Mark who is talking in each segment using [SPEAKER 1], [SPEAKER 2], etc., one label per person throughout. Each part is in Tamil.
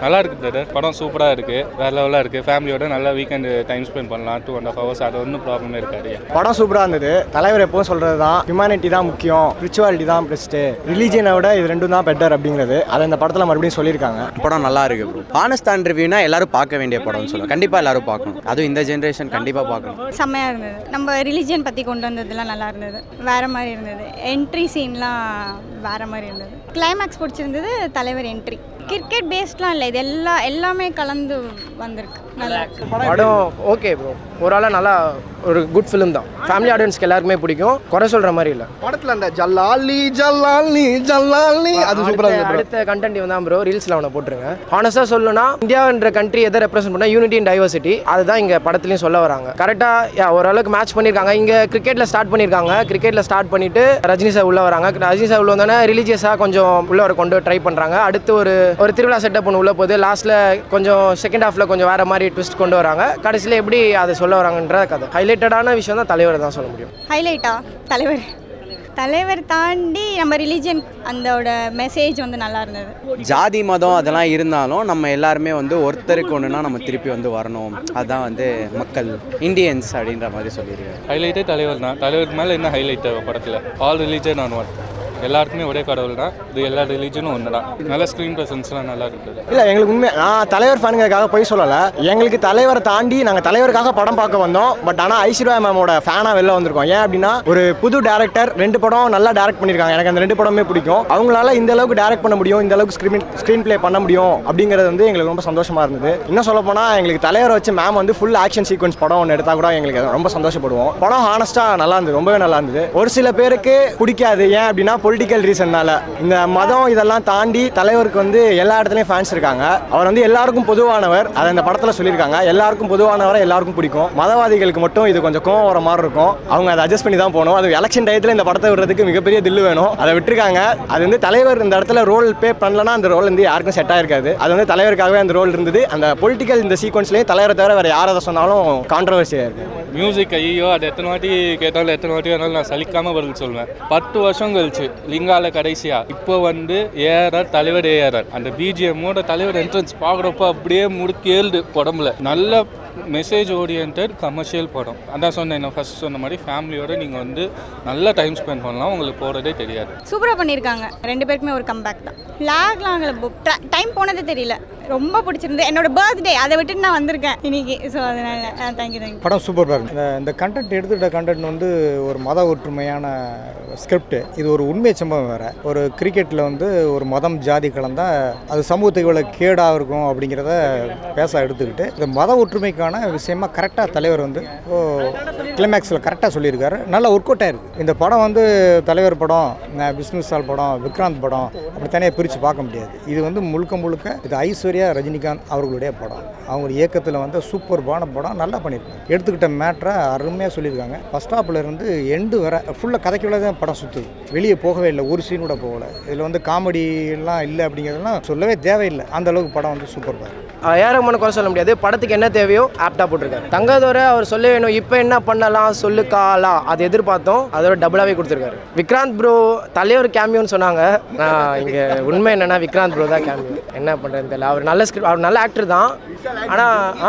[SPEAKER 1] நல்லா இருக்கு பிரதர் படம் சூப்பராக இருக்கு வேற லெவலாக இருக்கு ஃபேமிலியோட நல்லா வீக்கெண்ட் டைம் ஸ்பெண்ட் பண்ணலாம் டூ அண்ட் ஹாஃப் ஹவர்ஸ் அது ஒன்றும் ப்ராப்ளமே இருக்காது
[SPEAKER 2] படம் சூப்பராக இருந்தது தலைவர் எப்பவும் சொல்கிறது தான் ஹியூமனிட்டி தான் முக்கியம் ஸ்பிரிச்சுவாலிட்டி தான் பெஸ்ட்டு ரிலீஜியனை விட இது ரெண்டும் தான் பெட்டர் அப்படிங்கிறது அதை இந்த படத்தில் மறுபடியும் சொல்லியிருக்காங்க
[SPEAKER 3] படம் நல்லா இருக்கு ப்ரோ ஆனஸ்ட் அண்ட் ரிவ்யூனா எல்லாரும் பார்க்க வேண்டிய படம்னு சொல்லுவேன் கண்டிப்பாக எல்லாரும் பார்க்கணும் அதுவும் இந்த ஜென்ரேஷன் கண்டிப்பாக பார்க்கணும்
[SPEAKER 4] செம்மையாக இருந்தது நம்ம ரிலிஜியன் பற்றி கொண்டு வந்ததுலாம் நல்லா இருந்தது வேறு மாதிரி இருந்தது என்ட்ரி சீன்லாம் வேறு மாதிரி இருந்தது கிளைமேக்ஸ் பிடிச்சிருந்தது தலைவர் என்ட்ரி கிரிக்கெட் பேஸ்ட்லாம் இல்லை இது எல்லா எல்லாமே கலந்து வந்திருக்கு நல்லா இருக்கு
[SPEAKER 5] படம் ஓகே ப்ரோ ஓரளவு நல்லா ஒரு குட் ஃபிலிம் தான் ஃபேமிலி ஆடியன்ஸ்க்கு எல்லாருக்குமே பிடிக்கும் குறை சொல்கிற மாதிரி இல்லை
[SPEAKER 6] படத்தில் அந்த ஜல்லாலி ஜல்லாலி ஜல்லாலி அது சூப்பராக
[SPEAKER 5] அடுத்த-
[SPEAKER 6] இருந்தது
[SPEAKER 5] அடுத்த கண்டென்ட் தான் ப்ரோ ரீல்ஸில் அவனை போட்டுருங்க ஹானஸ்டாக சொல்லணும்னா இந்தியான்ற கண்ட்ரி எதை ரெப்ரசென்ட் பண்ணால் யூனிட்டி அண்ட் டைவர்சிட்டி அதுதான் இங்கே படத்துலையும் சொல்ல வராங்க கரெக்டாக ஓரளவுக்கு மேட்ச் பண்ணியிருக்காங்க இங்கே கிரிக்கெட்டில் ஸ்டார்ட் பண்ணியிருக்காங்க கிரிக்கெட்டில் ஸ்டார்ட் பண்ணிட்டு ரஜினி சார் உள்ள வராங்க ரஜினி சார் உள்ள வந்தோடனே ரிலீஜியஸாக கொஞ்சம் உள்ள வர கொண்டு ட்ரை பண்ணுறாங்க அடுத்து ஒரு ஒரு திருவிழா செட்டப் ஒன்று உள்ள போகுது லாஸ்ட்டில் கொஞ்சம் செகண்ட் ஹாஃபில் கொஞ்சம் வேறு மாதிரி ட்விஸ்ட் கொண்டு வராங்க கடைசியில் எப்படி அதை சொல்ல வராங்கன்ற கதை ஹைலைட்டடான விஷயம் தான் தலைவர் தான் சொல்ல முடியும்
[SPEAKER 4] ஹைலைட்டா தலைவர் தலைவர் தாண்டி நம்ம ரிலீஜியன் அந்தோட மெசேஜ் வந்து நல்லா இருந்தது
[SPEAKER 3] ஜாதி மதம் அதெல்லாம் இருந்தாலும் நம்ம எல்லாருமே வந்து ஒருத்தருக்கு ஒன்றுனா நம்ம திருப்பி வந்து வரணும் அதுதான் வந்து மக்கள் இந்தியன்ஸ் அப்படின்ற மாதிரி சொல்லியிருக்காங்க
[SPEAKER 1] ஹைலைட்டே தலைவர் தான் தலைவருக்கு மேலே என்ன ஹைலைட் படத்தில் ஆல் ரிலீஜன் ஆன் ஒன் எல்லாருக்குமே ஒரே கடவுள் தான் இது எல்லா ரிலீஜனும் ஒன்று தான் நல்ல ஸ்க்ரீன் ப்ரெசன்ஸ்லாம் நல்லா இருக்குது
[SPEAKER 2] இல்லை எங்களுக்கு உண்மை நான் தலைவர் ஃபேனுங்கிறதுக்காக போய் சொல்லலை எங்களுக்கு தலைவரை தாண்டி நாங்கள் தலைவருக்காக படம் பார்க்க வந்தோம் பட் ஆனால் ஐஸ்வர்யா மேமோட ஃபேனாக வெளில வந்திருக்கோம் ஏன் அப்படின்னா ஒரு புது டேரக்டர் ரெண்டு படம் நல்லா டேரக்ட் பண்ணியிருக்காங்க எனக்கு அந்த ரெண்டு படமே பிடிக்கும் அவங்களால இந்த அளவுக்கு டேரக்ட் பண்ண முடியும் இந்த அளவுக்கு ஸ்க்ரீன் ஸ்க்ரீன் ப்ளே பண்ண முடியும் அப்படிங்கிறது வந்து எங்களுக்கு ரொம்ப சந்தோஷமாக இருந்தது இன்னும் சொல்ல போனால் எங்களுக்கு தலைவரை வச்சு மேம் வந்து ஃபுல் ஆக்ஷன் சீக்வன்ஸ் படம் ஒன்று எடுத்தால் கூட எங்களுக்கு ரொம்ப சந்தோஷப்படுவோம் படம் ஹானஸ்ட்டாக நல்லா இருந்தது ரொம்பவே நல்லா இருந்தது ஒரு சில பேருக்கு பிடிக்காது ஏன் அப்படின்னா பொலிட்டிக்கல் ரீசன்னால இந்த மதம் இதெல்லாம் தாண்டி தலைவருக்கு வந்து எல்லா இடத்துலையும் ஃபேன்ஸ் இருக்காங்க அவர் வந்து எல்லாருக்கும் பொதுவானவர் அதை இந்த படத்தில் சொல்லியிருக்காங்க எல்லாருக்கும் பொதுவானவரை எல்லாருக்கும் பிடிக்கும் மதவாதிகளுக்கு மட்டும் இது கொஞ்சம் கோவம் வர மாதிரி இருக்கும் அவங்க அதை அட்ஜஸ்ட் பண்ணி தான் போகணும் அது எலெக்ஷன் டயத்தில் இந்த படத்தை விடுறதுக்கு மிகப்பெரிய தில்லு வேணும் அதை விட்டுருக்காங்க அது வந்து தலைவர் இந்த இடத்துல ரோல் பே பண்ணலன்னா அந்த ரோல் வந்து யாருக்கும் செட் ஆயிருக்காது அது வந்து தலைவருக்காகவே அந்த ரோல் இருந்தது அந்த பொலிட்டிக்கல் இந்த சீக்வன்ஸ்லேயே தலைவரை தவிர வேறு யார் அதை சொன்னாலும் கான்ட்ரவர்சியாக இருக்குது
[SPEAKER 1] மியூசிக் ஐயோ அது எத்தனை வாட்டி கேட்டாலும் எத்தனை வாட்டி வேணாலும் நான் சலிக்காமல் பதில் சொல்லுவேன் பத்து வருஷம் கழிச்சு லிங்கால கடைசியா இப்போ வந்து ஏஆர்ஆர் தலைவர் ஏஆர்ஆர் அந்த பிஜிஎம்மோட தலைவர் என்ட்ரன்ஸ் பார்க்குறப்ப அப்படியே முடுக்கி ஏழுது உடம்புல நல்ல மெசேஜ் ஓரியன்ட் கமர்ஷியல் படம் அதான் சொன்னேன் நான் ஃபர்ஸ்ட் சொன்ன மாதிரி ஃபேமிலியோட நீங்கள் வந்து நல்ல டைம் ஸ்பெண்ட் பண்ணலாம் உங்களுக்கு போகிறதே தெரியாது
[SPEAKER 4] சூப்பராக பண்ணியிருக்காங்க ரெண்டு பேருக்குமே ஒரு கம்பேக் தான் லேக்லாம் ஆகலை டைம் போனதே தெரியல ரொம்ப பிடிச்சிருந்து என்னோட பர்த்டே அதை விட்டுட்டு நான் வந்திருக்கேன் இன்னைக்கு ஸோ அதனால தேங்க்யூ தேங்க்யூ
[SPEAKER 7] படம் சூப்பராக இருக்கு இந்த இந்த கண்டென்ட் எடுத்துக்கிட்ட கண்டென்ட் வந்து ஒரு மத ஒற்றுமையான ஸ்கிரிப்ட் இது ஒரு உண்மை சம்பவம் வேறு ஒரு கிரிக்கெட்டில் வந்து ஒரு மதம் ஜாதி கலந்தா அது சமூகத்துக்கு இவ்வளோ கேடாக இருக்கும் அப்படிங்கிறத பேச எடுத்துக்கிட்டு இந்த மத ஒற்றுமைக்கான விஷயமா கரெக்டாக தலைவர் வந்து கிளைமேக்ஸில் கரெக்டாக சொல்லியிருக்காரு நல்லா ஒர்க் அவுட் ஆயிருக்கு இந்த படம் வந்து தலைவர் படம் நான் விஷ்ணு சால் படம் விக்ராந்த் படம் அப்படி தனியாக பிரித்து பார்க்க முடியாது இது வந்து முழுக்க முழுக்க இது ஐஸ்வர்யா ரஜினிகாந்த் அவர்களுடைய படம் அவங்க இயக்கத்தில் வந்து சூப்பர்பான படம் நல்லா பண்ணியிருக்காங்க எடுத்துக்கிட்ட மேட்ரை அருமையாக சொல்லியிருக்காங்க ஃபஸ்ட் ஹாப்பில் இருந்து எண்டு வர ஃபுல்லாக கதைக்குள்ளே தான் படம் சுற்றுது வெளியே போகவே இல்லை ஒரு சீன் கூட போகல இதில் வந்து காமெடி எல்லாம் இல்லை அப்படிங்கிறதெல்லாம் சொல்லவே தேவையில்லை அந்த அளவுக்கு படம் வந்து சூப்பர் தான்
[SPEAKER 5] ஏறமான குறை சொல்ல முடியாது படத்துக்கு என்ன தேவையோ ஆப்டாக போட்டிருக்காரு தங்கதோரை அவர் சொல்ல வேணும் இப்போ என்ன பண்ணலாம் சொல்லு காலா அது எதிர்பார்த்தோம் அதோட டபுளாகவே கொடுத்துருக்காரு விக்ராந்த் ப்ரோ தலைவர் கேமியோன்னு சொன்னாங்க நான் இங்கே உண்மை என்னன்னா விக்ராந்த் ப்ரோ தான் கேமியோ என்ன பண்ணுறதுன்னு தெரியல அவர் நல்ல ஸ்கிரிப்ட் அவர் நல்ல ஆக்டர் தான் ஆனால் ஆ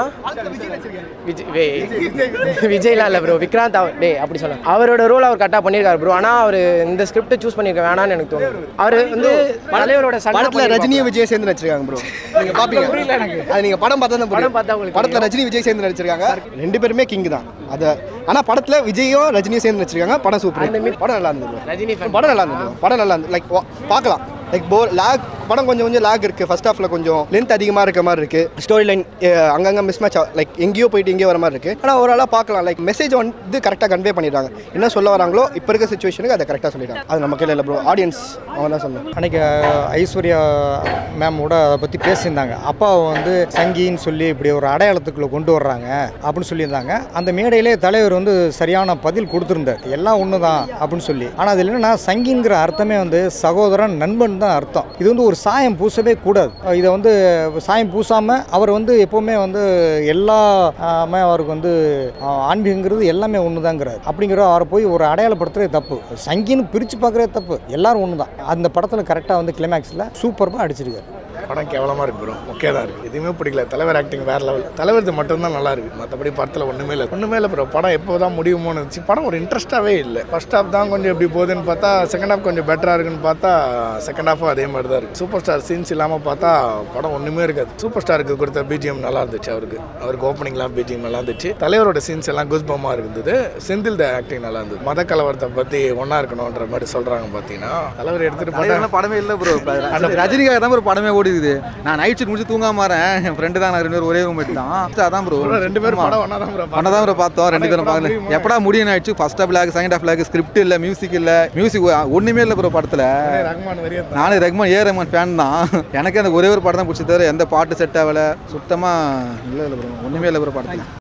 [SPEAKER 5] விஜய் வே விஜய்லாம் இல்லை ப்ரோ விக்ராந்த் அவர் டே அப்படி சொன்னேன் அவரோட ரோல் அவர் கரெக்டாக பண்ணியிருக்காரு ப்ரோ ஆனால் அவர் இந்த ஸ்கிரிப்டை சூஸ் பண்ணியிருக்க வேணாம்னு எனக்கு தோணுது அவர் வந்து தலைவரோட சண்டை
[SPEAKER 6] படத்தில்
[SPEAKER 5] பண்ணியிருப்பாங்க.
[SPEAKER 6] ரஜினியும் விஜய் சேர்ந்து நடிச்சிருக்காங்க ப்ரோ நீங்க பாப்பீங்க அது நீங்க படம் பார்த்தா தான்
[SPEAKER 5] படம் பார்த்தா உங்களுக்கு
[SPEAKER 6] படத்தில் ரஜினி விஜய் சேர்ந்து நடிச்சிருக்காங்க ரெண்டு பேருமே கிங் தான் அது ஆனா படத்துல விஜயும் ரஜினியும் சேர்ந்து நடிச்சிருக்காங்க படம் சூப்பர் படம் நல்லா இருந்தது bro.
[SPEAKER 5] ரஜினி fan.
[SPEAKER 6] படம் நல்லா இருந்தது bro. படம் நல்லா இருந்தது லைக் பார்க்கலாம் லைக் போர் லேக் படம் கொஞ்சம் கொஞ்சம் லேக் இருக்கு ஃபர்ஸ்ட் ஹாஃப்ல கொஞ்சம் லென்த் அதிகமா இருக்க மாதிரி இருக்கு ஸ்டோரி லைன் அங்கங்க மிஸ் மேட்ச் லைக் எங்கேயோ போயிட்டு எங்கேயோ வர மாதிரி இருக்கு ஆனால் ஓரளவு பார்க்கலாம் லைக் மெசேஜ் வந்து கரெக்டாக கன்வே பண்ணிடுறாங்க என்ன சொல்ல வராங்களோ இப்போ இருக்க சுச்சுவேஷனுக்கு அதை கரெக்டாக சொல்லிடுறாங்க அது நமக்கு இல்லை ப்ரோ ஆடியன்ஸ் அவங்க தான் சொல்லணும்
[SPEAKER 7] அன்னைக்கு ஐஸ்வர்யா மேமோட அதை பற்றி பேசியிருந்தாங்க அப்பாவை வந்து சங்கின்னு சொல்லி இப்படி ஒரு அடையாளத்துக்குள்ளே கொண்டு வர்றாங்க அப்படின்னு சொல்லியிருந்தாங்க அந்த மேடையிலே தலைவர் வந்து சரியான பதில் கொடுத்துருந்தார் எல்லாம் ஒன்று தான் அப்படின்னு சொல்லி ஆனால் அது என்னன்னா சங்கிங்கிற அர்த்தமே வந்து சகோதரன் நண்பன் தான் அர்த்தம் இது வந்து ஒரு சாயம் பூசவே கூடாது இதை வந்து சாயம் பூசாமல் அவர் வந்து எப்போவுமே வந்து எல்லாமே அவருக்கு வந்து ஆஹ், ஆன்மீகங்கிறது எல்லாமே ஒன்று தாங்கிறார் அப்படிங்கிற அவரை போய் ஒரு அடையாளப்படுத்துறதே தப்பு சங்கின்னு பிரித்து பார்க்குறதே தப்பு எல்லாரும் ஒன்று தான் அந்த படத்தில் கரெக்டாக வந்து கிளைமேக்ஸில் சூப்பராக அடிச்சிருக்காரு
[SPEAKER 8] படம் கேவலமாக இருக்கு ப்ரோ ஓகே தான் இருக்குது எதுவுமே பிடிக்கல தலைவர் ஆக்டிங் வேற லெவல் தலைவரது மட்டும்தான் நல்லா இருக்கு மற்றபடி படத்தில் ஒன்றுமே இல்லை ஒன்றுமே இல்லை ப்ரோ படம் எப்போ தான் முடியுமோன்னு இருந்துச்சு படம் ஒரு இன்ட்ரெஸ்ட்டாகவே இல்லை ஃபர்ஸ்ட் ஹாஃப் தான் கொஞ்சம் எப்படி போகுதுன்னு பார்த்தா செகண்ட் ஹாஃப் கொஞ்சம் பெட்டராக இருக்குன்னு பார்த்தா செகண்ட் ஹாஃபும் அதே மாதிரி தான் இருக்குது சூப்பர் ஸ்டார் சீன்ஸ் இல்லாமல் பார்த்தா படம் ஒன்றுமே இருக்காது சூப்பர் ஸ்டாருக்கு கொடுத்த பிஜிஎம் நல்லா இருந்துச்சு அவருக்கு அவருக்கு ஓப்பனிங்லாம் பிஜிஎம் நல்லா இருந்துச்சு தலைவரோட சீன்ஸ் எல்லாம் குஸ்பமாக இருந்தது செந்தில் த ஆக்டிங் நல்லா இருந்தது மத கலவரத்தை பற்றி ஒன்றா இருக்கணுன்ற மாதிரி சொல்கிறாங்க பார்த்தீங்கன்னா தலைவர் எடுத்துகிட்டு போட்டா
[SPEAKER 9] தலைவர்லாம் படமே இல்லை ப்ரோ ரஜினிக்காக தான் ப்ரோ படமே ஓடிக்குது நான் நைட் ஷூட் முடிச்சு தூங்காம வரேன் என் ஃப்ரெண்டு தான் நான் ரெண்டு பேரும் ஒரே ரூம் தான் அதான் ப்ரோ
[SPEAKER 8] ரெண்டு பேரும் படம் ஒன்றா தான் bro
[SPEAKER 9] ஒன்றா தான் ப்ரோ பார்த்தோம் ரெண்டு பேரும் பார்க்கல எப்படா முடியும் ஆயிடுச்சு first half lag second half lag script இல்லை மியூசிக் இல்லை மியூசிக் ஒன்றுமே இல்லை ப்ரோ படத்தில்
[SPEAKER 8] ரஹ்மான் வெறியன்
[SPEAKER 9] நானும் ரஹ்மான் ஏ ரஹ்மான் ஃபேன் தான் எனக்கு அந்த ஒரே ஒரு படம் தான் பிடிச்சது தவிர எந்த பாட்டு செட் ஆகலை சுத்தமாக இல்லை இல்லை ப்ரோ ஒன்றுமே இல்லை ப்ரோ படத்தில்